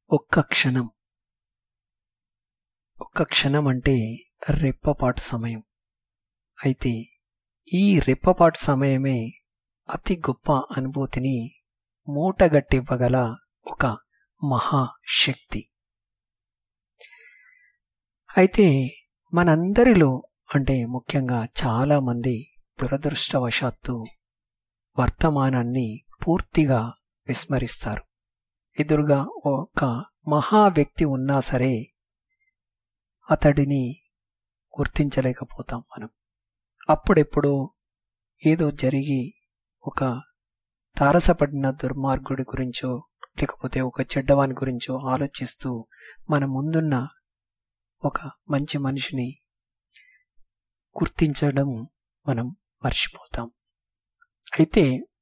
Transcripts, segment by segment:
ఒక్క క్షణం ఒక్క క్షణం అంటే రెప్పపాటు సమయం అయితే ఈ రెప్పపాటు సమయమే అతి గొప్ప అనుభూతిని మూటగట్టివ్వగల ఒక మహాశక్తి అయితే మనందరిలో అంటే ముఖ్యంగా చాలామంది దురదృష్టవశాత్తు వర్తమానాన్ని పూర్తిగా విస్మరిస్తారు ఎదురుగా ఒక మహా వ్యక్తి ఉన్నా సరే అతడిని గుర్తించలేకపోతాం మనం అప్పుడెప్పుడు ఏదో జరిగి ఒక తారసపడిన దుర్మార్గుడి గురించో లేకపోతే ఒక చెడ్డవాని గురించో ఆలోచిస్తూ మన ముందున్న ఒక మంచి మనిషిని గుర్తించడం మనం మర్చిపోతాం అయితే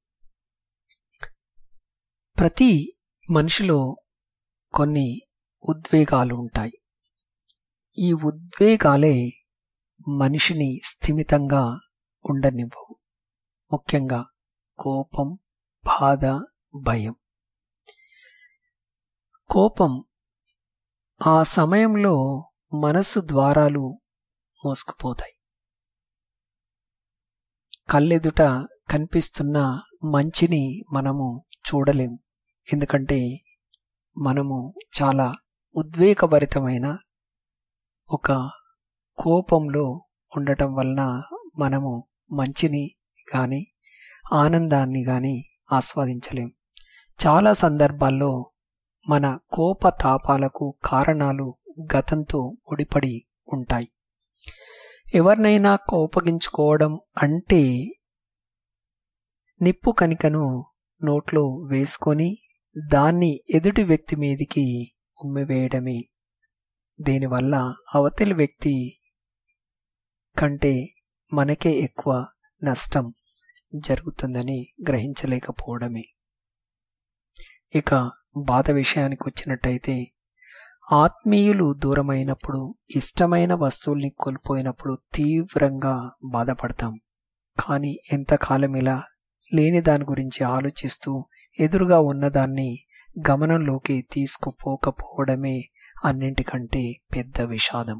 ప్రతి మనిషిలో కొన్ని ఉద్వేగాలు ఉంటాయి ఈ ఉద్వేగాలే మనిషిని స్థిమితంగా ఉండనివ్వవు ముఖ్యంగా కోపం బాధ భయం కోపం ఆ సమయంలో మనసు ద్వారాలు మోసుకుపోతాయి కళ్ళెదుట కనిపిస్తున్న మంచిని మనము చూడలేం ఎందుకంటే మనము చాలా ఉద్వేగభరితమైన ఒక కోపంలో ఉండటం వలన మనము మంచిని కానీ ఆనందాన్ని కానీ ఆస్వాదించలేం చాలా సందర్భాల్లో మన కోప తాపాలకు కారణాలు గతంతో ముడిపడి ఉంటాయి ఎవరినైనా కోపగించుకోవడం అంటే నిప్పు కనికను నోట్లో వేసుకొని దాన్ని ఎదుటి వ్యక్తి మీదికి ఉమ్మివేయడమే దీనివల్ల అవతలి వ్యక్తి కంటే మనకే ఎక్కువ నష్టం జరుగుతుందని గ్రహించలేకపోవడమే ఇక బాధ విషయానికి వచ్చినట్టయితే ఆత్మీయులు దూరమైనప్పుడు ఇష్టమైన వస్తువుల్ని కోల్పోయినప్పుడు తీవ్రంగా బాధపడతాం కానీ ఎంతకాలం ఇలా లేని దాని గురించి ఆలోచిస్తూ ఎదురుగా ఉన్నదాన్ని గమనంలోకి తీసుకుపోకపోవడమే అన్నింటికంటే పెద్ద విషాదం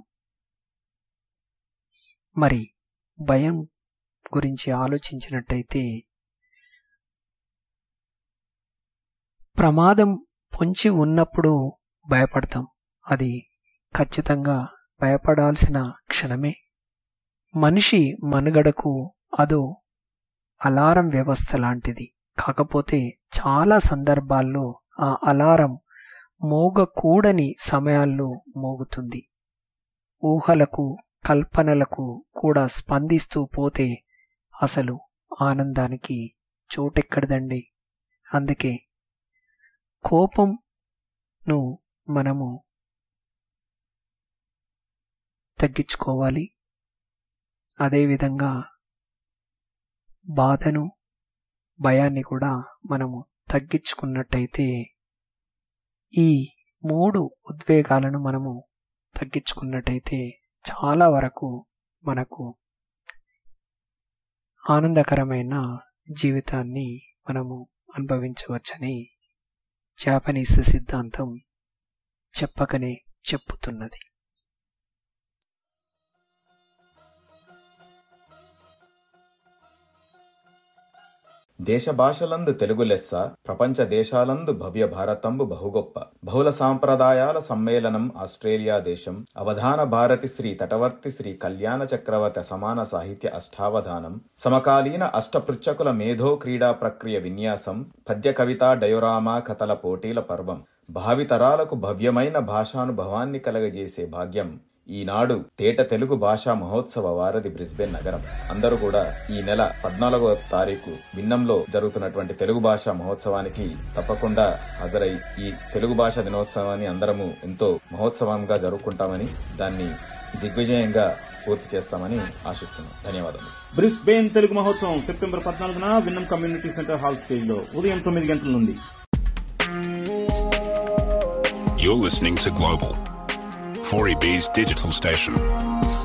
మరి భయం గురించి ఆలోచించినట్టయితే ప్రమాదం పొంచి ఉన్నప్పుడు భయపడతాం అది ఖచ్చితంగా భయపడాల్సిన క్షణమే మనిషి మనుగడకు అదో అలారం వ్యవస్థ లాంటిది కాకపోతే చాలా సందర్భాల్లో ఆ అలారం మోగకూడని సమయాల్లో మోగుతుంది ఊహలకు కల్పనలకు కూడా స్పందిస్తూ పోతే అసలు ఆనందానికి చోటెక్కడదండి అందుకే కోపంను మనము తగ్గించుకోవాలి అదేవిధంగా బాధను భయాన్ని కూడా మనము తగ్గించుకున్నట్టయితే ఈ మూడు ఉద్వేగాలను మనము తగ్గించుకున్నట్టయితే చాలా వరకు మనకు ఆనందకరమైన జీవితాన్ని మనము అనుభవించవచ్చని జాపనీస్ సిద్ధాంతం చెప్పకనే చెప్పుతున్నది దేశ భాషలందు తెలుగు లెస్స ప్రపంచ దేశాలందు భవ్య భారతంబు బహుగొప్ప బహుళ సాంప్రదాయాల సమ్మేళనం ఆస్ట్రేలియా దేశం అవధాన భారతి శ్రీ తటవర్తి శ్రీ కళ్యాణ చక్రవర్తి సమాన సాహిత్య అష్టావధానం సమకాలీన అష్టపృచ్చకుల మేధో క్రీడా ప్రక్రియ విన్యాసం పద్య కవిత డయోరామా కథల పోటీల పర్వం భావితరాలకు భవ్యమైన భాషానుభవాన్ని కలగజేసే భాగ్యం ఈనాడు తేట తెలుగు భాషా మహోత్సవ వారధి బ్రిస్బెన్ నగరం అందరూ కూడా ఈ నెల పద్నాలుగవ తారీఖు విన్నంలో జరుగుతున్నటువంటి తెలుగు భాషా మహోత్సవానికి తప్పకుండా హాజరై ఈ తెలుగు భాషా దినోత్సవాన్ని అందరము ఎంతో మహోత్సవంగా జరుపుకుంటామని దాన్ని దిగ్విజయంగా పూర్తి చేస్తామని ఆశిస్తున్నాం ధన్యవాదాలు బ్రిస్బేన్ తెలుగు మహోత్సవం సెప్టెంబర్ పద్నాలుగున విన్నం కమ్యూనిటీ సెంటర్ హాల్ స్టేజ్ లో ఉదయం తొమ్మిది గంటల నుండి You're listening to Global, 4EB's digital station.